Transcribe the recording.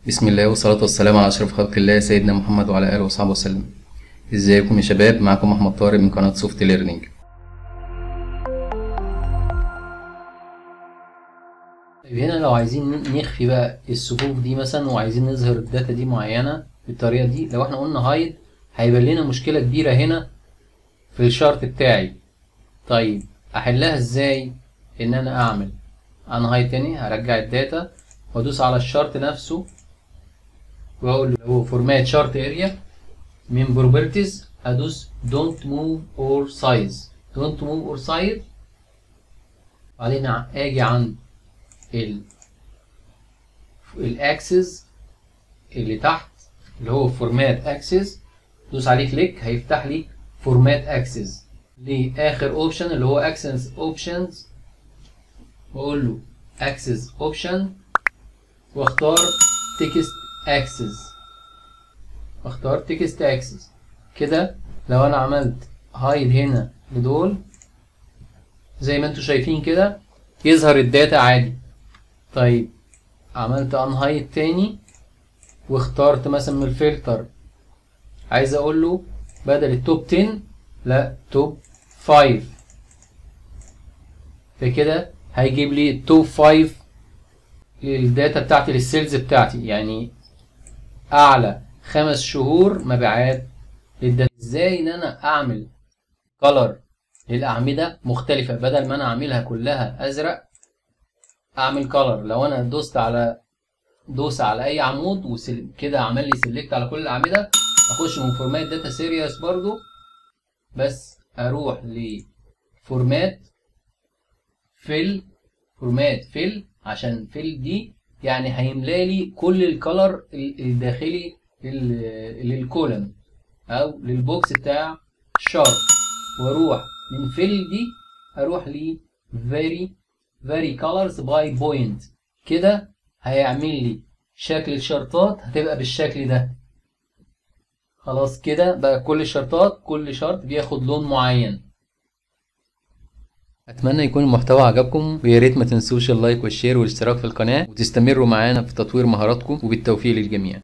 بسم الله والصلاة والسلام على أشرف خلق الله سيدنا محمد وعلى آله وصحبه وسلم ازيكم يا شباب معكم أحمد طارق من قناة سوفت ليرنينج طيب هنا لو عايزين نخفي بقى الصفوف دي مثلا وعايزين نظهر الداتا دي معينة بالطريقة دي لو احنا قلنا هايد هيبان لنا مشكلة كبيرة هنا في الشارت بتاعي طيب احلها ازاي ان انا اعمل انا هايد تاني هرجع الداتا وادوس على الشارت نفسه واقول له فورمات شارت اريا من بروبرتيز ادوس دونت موف اور سايز دونت موف اور سايز بعدين اجي عند ال الاكسس اللي تحت اللي هو فورمات اكسس دوس عليه كليك هيفتح لي فورمات اكسس لاخر اوبشن اللي هو اكسس اوبشنز واقول له اكسس اوبشن واختار تكست اكسس واختار تكست اكسس كده لو انا عملت هايد هنا لدول زي ما انتم شايفين كده يظهر الداتا عادي طيب عملت ان هايد تاني واخترت مثلا من الفلتر عايز اقول له بدل التوب 10 لا توب 5 فكده هيجيب لي التوب 5 للداتا بتاعتي للسيلز بتاعتي يعني اعلى خمس شهور مبيعات للداتا ازاي ان انا اعمل كلر للاعمده مختلفه بدل ما انا اعملها كلها ازرق اعمل كلر لو انا دوست على دوس على اي عمود وكده عمل لي سيلكت على كل الاعمده اخش من فورمات داتا سيريس برضو بس اروح لفورمات فيل فورمات فيل عشان فيل دي يعني هيملى لي كل الكلر الداخلي للكولم او للبوكس بتاع الشارت واروح من فيل دي اروح ل very very colors by point كده هيعمل لي شكل الشرطات هتبقى بالشكل ده خلاص كده بقى كل الشرطات كل شرط بياخد لون معين أتمنى يكون المحتوى عجبكم ويا ريت ما تنسوش اللايك والشير والاشتراك في القناة وتستمروا معانا في تطوير مهاراتكم وبالتوفيق للجميع